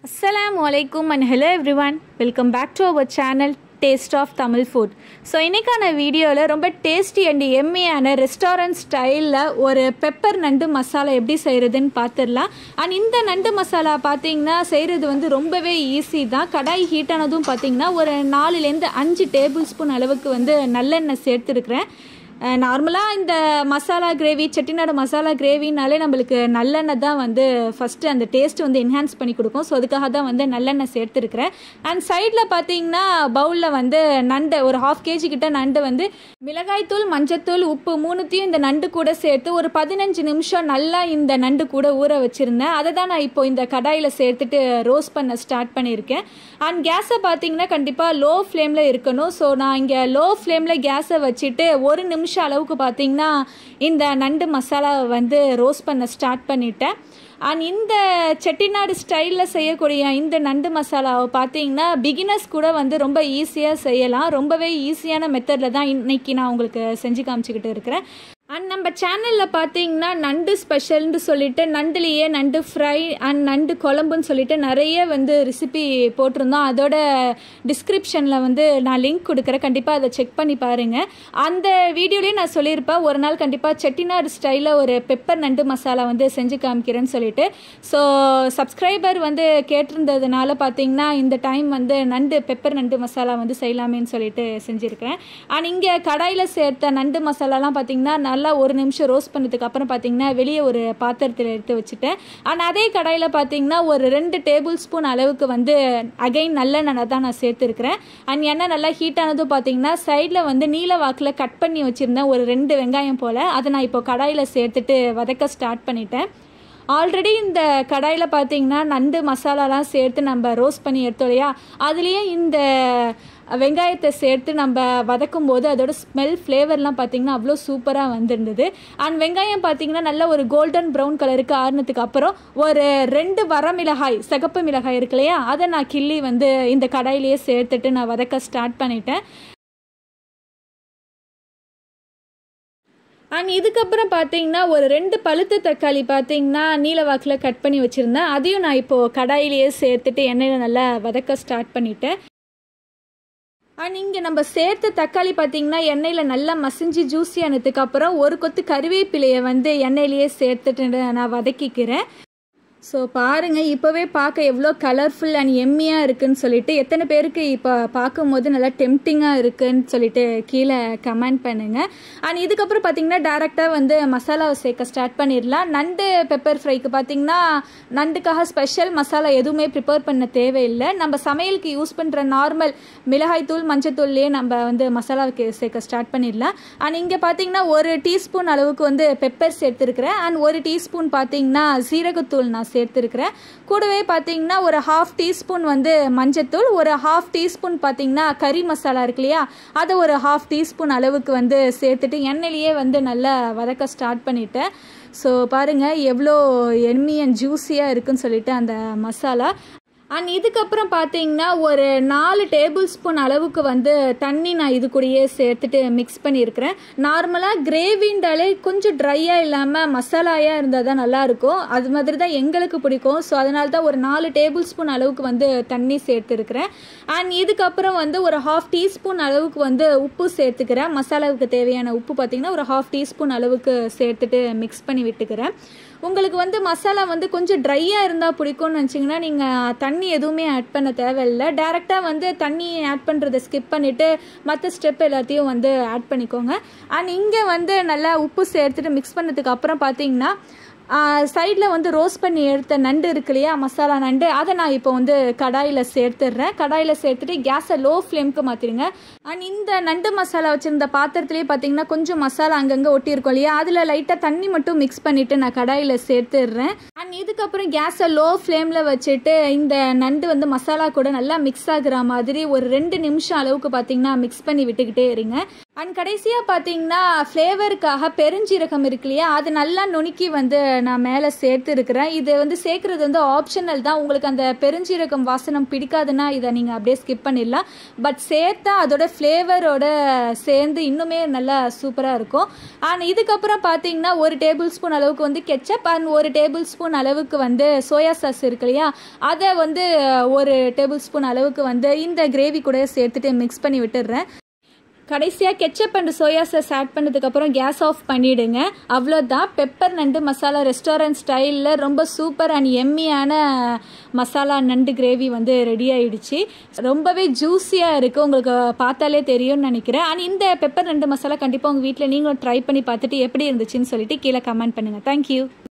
அஸ்ஸலாமு அலைக்கும் and hello everyone welcome back to our channel taste of Tamil food so இன்றைக்கான வீடியோவில் ரொம்ப டேஸ்டி அண்ட் எம்மியான ரெஸ்டாரண்ட் ஸ்டைலில் ஒரு பெப்பர் நண்டு மசாலா எப்படி செய்கிறதுன்னு பார்த்துடலாம் அண்ட் இந்த நண்டு மசாலா பார்த்தீங்கன்னா செய்கிறது வந்து ரொம்பவே ஈஸி தான் கடாய் ஹீட் ஆனதும் பார்த்தீங்கன்னா ஒரு நாலுலேருந்து அஞ்சு டேபிள் ஸ்பூன் அளவுக்கு வந்து நல்லெண்ணெய் சேர்த்துருக்குறேன் நார்மலாக இந்த மசாலா கிரேவி செட்டிநாடு மசாலா கிரேவினாலே நம்மளுக்கு நல்லெண்ணெய் தான் வந்து ஃபஸ்ட்டு அந்த டேஸ்ட் வந்து என்ஹான்ஸ் பண்ணி கொடுக்கும் ஸோ அதுக்காக தான் வந்து நல்லெண்ணெய் சேர்த்துருக்குறேன் அண்ட் சைடில் பார்த்தீங்கன்னா பவுலில் வந்து நண்டு ஒரு ஹாஃப் கேஜி கிட்ட நண்டு வந்து மிளகாய்த்தூள் மஞ்சத்தூள் உப்பு மூணுத்தையும் இந்த நண்டு கூட சேர்த்து ஒரு பதினஞ்சு நிமிஷம் நல்லா இந்த நண்டு கூட ஊற வச்சுருந்தேன் அதை தான் நான் இப்போ இந்த கடாயில் சேர்த்துட்டு ரோஸ்ட் பண்ண ஸ்டார்ட் பண்ணியிருக்கேன் அண்ட் கேஸை பார்த்தீங்கன்னா கண்டிப்பாக லோ ஃப்ளேமில் இருக்கணும் ஸோ நான் இங்கே லோ ஃப்ளேமில் கேஸை வச்சுட்டு ஒரு நிமிஷம் நிமிஷம் அளவுக்கு பார்த்தீங்கன்னா இந்த நண்டு மசாலாவை வந்து ரோஸ்ட் பண்ண ஸ்டார்ட் பண்ணிட்டேன் அண்ட் இந்த செட்டிநாடு ஸ்டைலில் செய்யக்கூடிய இந்த நண்டு மசாலாவை பார்த்தீங்கன்னா பிகினர்ஸ் கூட வந்து ரொம்ப ஈஸியாக செய்யலாம் ரொம்பவே ஈஸியான மெத்தடில் தான் இன்னைக்கு நான் உங்களுக்கு செஞ்சு காமிச்சிக்கிட்டு இருக்கிறேன் அண்ட் நம்ம சேனலில் பார்த்தீங்கன்னா நண்டு ஸ்பெஷல்னு சொல்லிட்டு நண்டுலேயே நண்டு ஃப்ரை அண்ட் நண்டு குழம்புன்னு சொல்லிட்டு நிறைய வந்து ரெசிபி போட்டிருந்தோம் அதோட டிஸ்கிரிப்ஷனில் வந்து நான் லிங்க் கொடுக்குறேன் கண்டிப்பாக அதை செக் பண்ணி பாருங்கள் அந்த வீடியோலேயே நான் சொல்லியிருப்பேன் ஒரு நாள் கண்டிப்பாக செட்டிநாடு ஸ்டைலில் ஒரு பெப்பர் நண்டு மசாலா வந்து செஞ்சு காமிக்கிறேன்னு சொல்லிட்டு ஸோ சப்ஸ்கிரைபர் வந்து கேட்டிருந்ததுனால பார்த்தீங்கன்னா இந்த டைம் வந்து நண்டு பெப்பர் நண்டு மசாலா வந்து செய்யலாமேன்னு சொல்லிட்டு செஞ்சுருக்கேன் அண்ட் இங்கே கடாயில் சேர்த்த நண்டு மசாலாலாம் பார்த்தீங்கன்னா நல்லா ஒரு நிமிஷம் ரோஸ்ட் பண்ணதுக்கு அப்புறம் பார்த்தீங்கன்னா வெளியே ஒரு பாத்திரத்தில் எடுத்து வச்சுட்டேன் அண்ட் அதே கடாயில் பார்த்தீங்கன்னா ஒரு ரெண்டு டேபிள் ஸ்பூன் அளவுக்கு வந்து அகைன் நல்லெண்ணெய் தான் நான் சேர்த்துருக்கிறேன் அண்ட் எண்ணெய் நல்லா ஹீட் ஆனதும் பார்த்தீங்கன்னா சைடில் வந்து நீல வாக்கில் கட் பண்ணி வச்சுருந்தேன் ஒரு ரெண்டு வெங்காயம் போல் அதை நான் இப்போ கடாயில் சேர்த்துட்டு வதக்க ஸ்டார்ட் பண்ணிட்டேன் ஆல்ரெடி இந்த கடாயில் பார்த்தீங்கன்னா நண்டு மசாலாலாம் சேர்த்து நம்ம ரோஸ்ட் பண்ணி எடுத்தோம் இல்லையா அதுலேயே இந்த வெங்காயத்தை சேர்த்து நம்ம வதக்கும் போது அதோட ஸ்மெல் ஃப்ளேவர்லாம் பார்த்தீங்கன்னா அவ்வளோ சூப்பராக வந்திருந்தது அண்ட் வெங்காயம் பார்த்தீங்கன்னா நல்ல ஒரு கோல்டன் ப்ரௌன் கலருக்கு ஆறுனதுக்கு அப்புறம் ஒரு ரெண்டு வர மிளகாய் சிகப்பு மிளகாய் இருக்கு இல்லையா அதை நான் கிள்ளி வந்து இந்த கடாயிலேயே சேர்த்துட்டு நான் வதக்க ஸ்டார்ட் பண்ணிட்டேன் அண்ட் இதுக்கப்புறம் பார்த்தீங்கன்னா ஒரு ரெண்டு பழுத்து தக்காளி பார்த்தீங்கன்னா நீலவாக்கில் கட் பண்ணி வச்சுருந்தேன் அதையும் நான் இப்போது கடாயிலேயே சேர்த்துட்டு எண்ணெயில் நல்லா வதக்க ஸ்டார்ட் பண்ணிட்டேன் அண்ட் இங்கே நம்ம சேர்த்த தக்காளி பார்த்தீங்கன்னா எண்ணெயில் நல்லா மசிஞ்சு ஜூஸி ஆனதுக்கு அப்புறம் ஒரு கொத்து கருவேப்பிலையை வந்து எண்ணெயிலேயே சேர்த்துட்டு நான் வதக்கிக்கிறேன் ஸோ பாருங்கள் இப்போவே பார்க்க எவ்வளோ கலர்ஃபுல் அண்ட் எம்மியாக இருக்குன்னு சொல்லிட்டு எத்தனை பேருக்கு இப்போ பார்க்கும்போது நல்லா டெம்டிங்காக இருக்குன்னு சொல்லிட்டு கீழே கமெண்ட் பண்ணுங்கள் அண்ட் இதுக்கப்புறம் பார்த்தீங்கன்னா டேரெக்டாக வந்து மசாலாவை சேர்க்க ஸ்டார்ட் பண்ணிடலாம் நண்டு பெப்பர் ஃப்ரைக்கு பார்த்தீங்கன்னா நண்டுக்காக ஸ்பெஷல் மசாலா எதுவுமே ப்ரிப்பேர் பண்ண தேவையில்லை நம்ம சமையலுக்கு யூஸ் பண்ணுற நார்மல் மிளகாய்த்தூள் மஞ்சத்தூள்லேயே நம்ம வந்து மசாலாவுக்கு சேர்க்க ஸ்டார்ட் பண்ணிடலாம் அண்ட் இங்கே பார்த்தீங்கன்னா ஒரு டீஸ்பூன் அளவுக்கு வந்து பெப்பர் சேர்த்துருக்குறேன் அண்ட் ஒரு டீஸ்பூன் பார்த்தீங்கன்னா சீரகத்தூள் நான் சேர்த்துருக்குறேன் கூடவே பார்த்தீங்கன்னா ஒரு ஹாஃப் டீஸ்பூன் வந்து மஞ்சத்தூள் ஒரு ஹாஃப் டீஸ்பூன் பார்த்தீங்கன்னா கறி மசாலா இருக்கு இல்லையா அதை ஒரு ஹாஃப் டீஸ்பூன் அளவுக்கு வந்து சேர்த்துட்டு எண்ணெயிலேயே வந்து நல்லா வதக்க ஸ்டார்ட் பண்ணிட்டேன் ஸோ பாருங்கள் எவ்வளோ எண்ணி அண்ட் ஜூஸியாக இருக்குன்னு சொல்லிட்டு அந்த மசாலா அண்ட் இதுக்கப்புறம் பார்த்தீங்கன்னா ஒரு நாலு டேபிள் ஸ்பூன் அளவுக்கு வந்து தண்ணி நான் இது கூடயே சேர்த்துட்டு மிக்ஸ் பண்ணியிருக்கிறேன் நார்மலாக கிரேவின்றாலே கொஞ்சம் ட்ரையாக இல்லாமல் மசாலாயாக இருந்தால் தான் நல்லாயிருக்கும் அது மாதிரி தான் எங்களுக்கு பிடிக்கும் ஸோ அதனால தான் ஒரு நாலு டேபிள் ஸ்பூன் அளவுக்கு வந்து தண்ணி சேர்த்துருக்கிறேன் அண்ட் இதுக்கப்புறம் வந்து ஒரு ஹாஃப் டீஸ்பூன் அளவுக்கு வந்து உப்பு சேர்த்துக்கிறேன் மசாலாவுக்கு தேவையான உப்பு பார்த்திங்கன்னா ஒரு ஹாஃப் டீஸ்பூன் அளவுக்கு சேர்த்துட்டு மிக்ஸ் பண்ணி விட்டுக்கிறேன் உங்களுக்கு வந்து மசாலா வந்து கொஞ்சம் ட்ரையாக இருந்தால் பிடிக்கும்னு நினச்சிங்கன்னா நீங்கள் தண்ணி எதுவுமே ஆட் பண்ண தேவையில்லை டேரெக்டாக வந்து தண்ணி ஆட் பண்ணுறதை ஸ்கிப் பண்ணிவிட்டு மற்ற ஸ்டெப் எல்லாத்தையும் வந்து ஆட் பண்ணிக்கோங்க அண்ட் இங்கே வந்து நல்லா உப்பு சேர்த்துட்டு மிக்ஸ் பண்ணதுக்கு அப்புறம் பார்த்தீங்கன்னா சைடில் வந்து ரோஸ்ட் பண்ணி எடுத்த நண்டு இருக்கு இல்லையா மசாலா நண்டு அதை நான் இப்போ வந்து கடாயில் சேர்த்துடுறேன் கடாயில் சேர்த்துட்டு கேஸை லோ ஃப்ளேம்க்கு மாற்றிடுங்க அண்ட் இந்த நண்டு மசாலா வச்சுருந்த பாத்திரத்துலேயே பார்த்தீங்கன்னா கொஞ்சம் மசாலா அங்கங்கே ஒட்டியிருக்கோம் இல்லையா அதில் லைட்டாக தண்ணி மட்டும் மிக்ஸ் பண்ணிவிட்டு நான் கடாயில் சேர்த்துடுறேன் அண்ட் இதுக்கப்புறம் கேஸை லோ ஃப்ளேமில் வச்சுட்டு இந்த நண்டு வந்து மசாலா கூட நல்லா மிக்ஸ் ஆகுற மாதிரி ஒரு ரெண்டு நிமிஷம் அளவுக்கு பார்த்தீங்கன்னா மிக்ஸ் பண்ணி விட்டுக்கிட்டே இருங்க அண்ட் கடைசியாக பார்த்தீங்கன்னா ஃப்ளேவருக்காக பெருஞ்சீரகம் இருக்கு இல்லையா அது நல்லா நுணுக்கி வந்து நான் மேலே சேர்த்து இருக்கிறேன் இது வந்து சேர்க்குறது வந்து ஆப்ஷனல் தான் உங்களுக்கு அந்த பெருஞ்சீரகம் வாசனம் பிடிக்காதுன்னா இதை நீங்கள் அப்படியே ஸ்கிப் பண்ணிடலாம் பட் சேர்த்தா அதோட ஃப்ளேவரோட சேர்ந்து இன்னுமே நல்லா சூப்பராக இருக்கும் அண்ட் இதுக்கப்புறம் பார்த்தீங்கன்னா ஒரு டேபிள் ஸ்பூன் அளவுக்கு வந்து கெச்சப் அண்ட் ஒரு டேபிள் ஸ்பூன் அளவுக்கு வந்து சோயா சாஸ் இருக்கு இல்லையா அதை வந்து ஒரு டேபிள் ஸ்பூன் அளவுக்கு வந்து இந்த கிரேவி கூட சேர்த்துட்டு மிக்ஸ் பண்ணி விட்டுடுறேன் கடைசியாக ketchup and soya sauce add பண்ணதுக்கப்புறம் கேஸ் ஆஃப் பண்ணிவிடுங்க அவ்வளோதான் பெப்பர் நண்டு மசாலா ரெஸ்டாரண்ட் ஸ்டைலில் ரொம்ப சூப்பர் அண்ட் எம்மியான மசாலா நண்டு கிரேவி வந்து ரெடி ஆயிடுச்சு ரொம்பவே ஜூஸியாக இருக்குது உங்களுக்கு பார்த்தாலே தெரியும்னு நினைக்கிறேன் அண்ட் இந்த பெப்பர் நண்டு மசாலா கண்டிப்பாக உங்கள் வீட்டில் நீங்களும் ட்ரை பண்ணி பார்த்துட்டு எப்படி இருந்துச்சுன்னு சொல்லிட்டு கீழே கமெண்ட் பண்ணுங்கள் தேங்க்யூ